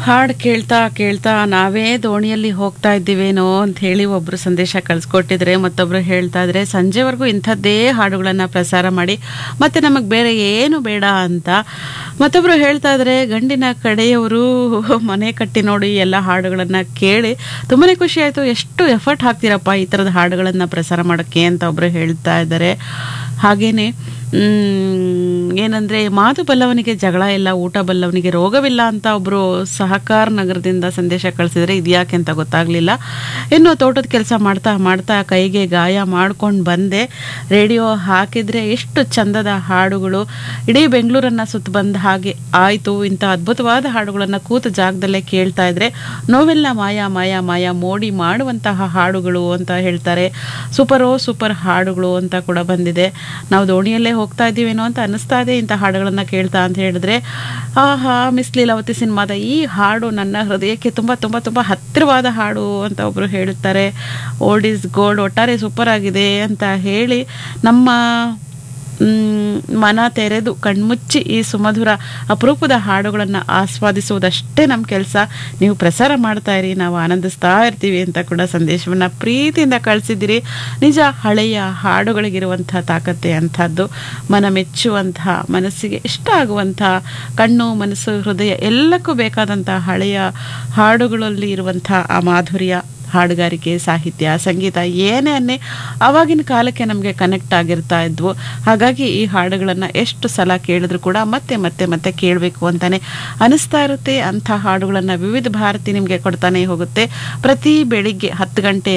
ಹಾಡು ಕೇಳ್ತಾ ಕೇಳ್ತಾ ನಾವೇ ದೋಣಿಯಲ್ಲಿ ಹೋಗ್ತಾ ಇದ್ದೀವೇನೋ ಅಂತ ಹೇಳಿ ಒಬ್ರು ಸಂದೇಶ ಕಳಿಸ್ಕೊಟ್ಟಿದ್ರೆ ಮತ್ತೊಬ್ರು ಹೇಳ್ತಾ ಇದ್ರೆ ಸಂಜೆವರೆಗೂ ಇಂಥದ್ದೇ ಹಾಡುಗಳನ್ನ ಪ್ರಸಾರ ಮಾಡಿ ಮತ್ತೆ ನಮಗೆ ಬೇರೆ ಏನು ಬೇಡ ಅಂತ ಮತ್ತೊಬ್ರು ಹೇಳ್ತಾ ಇದ್ರೆ ಗಂಡಿನ ಕಡೆಯವರು ಮನೆ ಕಟ್ಟಿ ನೋಡಿ ಎಲ್ಲ ಹಾಡುಗಳನ್ನ ಕೇಳಿ ತುಂಬಾನೇ ಖುಷಿ ಆಯ್ತು ಎಷ್ಟು ಎಫರ್ಟ್ ಹಾಕ್ತೀರಪ್ಪ ಈ ಥರದ ಹಾಡುಗಳನ್ನ ಪ್ರಸಾರ ಮಾಡೋಕ್ಕೆ ಅಂತ ಒಬ್ರು ಹೇಳ್ತಾ ಇದ್ದಾರೆ ಹಾಗೇನೆ ಮ್, ಏನಂದ್ರೆ ಮಾತು ಬಲ್ಲವನಿಗೆ ಜಗಳ ಇಲ್ಲ ಊಟ ಬಲ್ಲವನಿಗೆ ರೋಗವಿಲ್ಲ ಅಂತ ಒಬ್ರು ಸಹಕಾರ ನಗರದಿಂದ ಸಂದೇಶ ಕಳಿಸಿದ್ರೆ ಇದ್ಯಾಕೆ ಅಂತ ಗೊತ್ತಾಗ್ಲಿಲ್ಲ ಇನ್ನು ತೋಟದ ಕೆಲಸ ಮಾಡ್ತಾ ಮಾಡ್ತಾ ಕೈಗೆ ಗಾಯ ಮಾಡ್ಕೊಂಡು ಬಂದೆ ರೇಡಿಯೋ ಹಾಕಿದ್ರೆ ಎಷ್ಟು ಚಂದದ ಹಾಡುಗಳು ಇಡೀ ಬೆಂಗಳೂರನ್ನ ಸುತ್ತ ಬಂದ ಹಾಗೆ ಆಯ್ತು ಇಂಥ ಅದ್ಭುತವಾದ ಹಾಡುಗಳನ್ನ ಕೂತ ಜಾಗದಲ್ಲೇ ಕೇಳ್ತಾ ಇದ್ರೆ ನೋವೆಲ್ಲ ಮಾಯಾ ಮಾಯಾ ಮಾಯಾ ಮೋಡಿ ಮಾಡುವಂತಹ ಹಾಡುಗಳು ಅಂತ ಹೇಳ್ತಾರೆ ಸೂಪರೋ ಸೂಪರ್ ಹಾಡುಗಳು ಅಂತ ಕೂಡ ಬಂದಿದೆ ನಾವು ದೋಣಿಯಲ್ಲೇ ಹೋಗ್ತಾ ಇದ್ದೀವೇನೋ ಅಂತ ಅನಿಸ್ತಾ ಇದೆ ಇಂಥ ಹಾಡುಗಳನ್ನ ಕೇಳ್ತಾ ಅಂತ ಹೇಳಿದ್ರೆ ಆಹಾ ಮಿಸ್ ಲೀಲಾವತಿ ಸಿನಿಮಾದ ಈ ಹಾಡು ನನ್ನ ಹೃದಯಕ್ಕೆ ತುಂಬ ತುಂಬ ತುಂಬ ಹತ್ತಿರವಾದ ಹಾಡು ಅಂತ ಒಬ್ರು ಹೇಳುತ್ತಾರೆ ಓಲ್ಡ್ ಈಸ್ ಗೋಲ್ಡ್ ಒಟ್ಟಾರೆ ಸೂಪರ್ ಆಗಿದೆ ಅಂತ ಹೇಳಿ ನಮ್ಮ ಮ್, ಮನ ತೆರೆದು ಕಣ್ಮುಚ್ಚಿ ಈ ಸುಮಧುರ ಅಪರೂಪದ ಹಾಡುಗಳನ್ನು ಆಸ್ವಾದಿಸುವುದಷ್ಟೇ ನಮ್ಮ ಕೆಲಸ ನೀವು ಪ್ರಸಾರ ಮಾಡ್ತಾ ಇರಿ ನಾವು ಆನಂದಿಸ್ತಾ ಇರ್ತೀವಿ ಅಂತ ಕೂಡ ಸಂದೇಶವನ್ನು ಪ್ರೀತಿಯಿಂದ ಕಳಿಸಿದ್ದೀರಿ ನಿಜ ಹಳೆಯ ಹಾಡುಗಳಿಗಿರುವಂಥ ತಾಕತ್ತೆ ಅಂಥದ್ದು ಮನ ಮೆಚ್ಚುವಂತಹ ಮನಸ್ಸಿಗೆ ಇಷ್ಟ ಆಗುವಂತಹ ಕಣ್ಣು ಮನಸ್ಸು ಹೃದಯ ಎಲ್ಲಕ್ಕೂ ಬೇಕಾದಂಥ ಹಳೆಯ ಹಾಡುಗಳಲ್ಲಿ ಇರುವಂಥ ಆ ಮಾಧುರ್ಯ ಹಾಡುಗಾರಿಕೆ ಸಾಹಿತ್ಯ ಸಂಗೀತ ಏನೇ ಅನ್ನೇ ಆವಾಗಿನ ಕಾಲಕ್ಕೆ ನಮಗೆ ಕನೆಕ್ಟ್ ಆಗಿರ್ತಾ ಇದ್ವು ಹಾಗಾಗಿ ಈ ಹಾಡುಗಳನ್ನು ಎಷ್ಟು ಸಲ ಕೇಳಿದ್ರು ಕೂಡ ಮತ್ತೆ ಮತ್ತೆ ಮತ್ತೆ ಕೇಳಬೇಕು ಅಂತಾನೆ ಅನಿಸ್ತಾ ಇರುತ್ತೆ ಅಂಥ ಹಾಡುಗಳನ್ನು ವಿವಿಧ ಭಾರತಿ ನಿಮಗೆ ಕೊಡ್ತಾನೆ ಹೋಗುತ್ತೆ ಪ್ರತಿ ಬೆಳಿಗ್ಗೆ ಹತ್ತು ಗಂಟೆ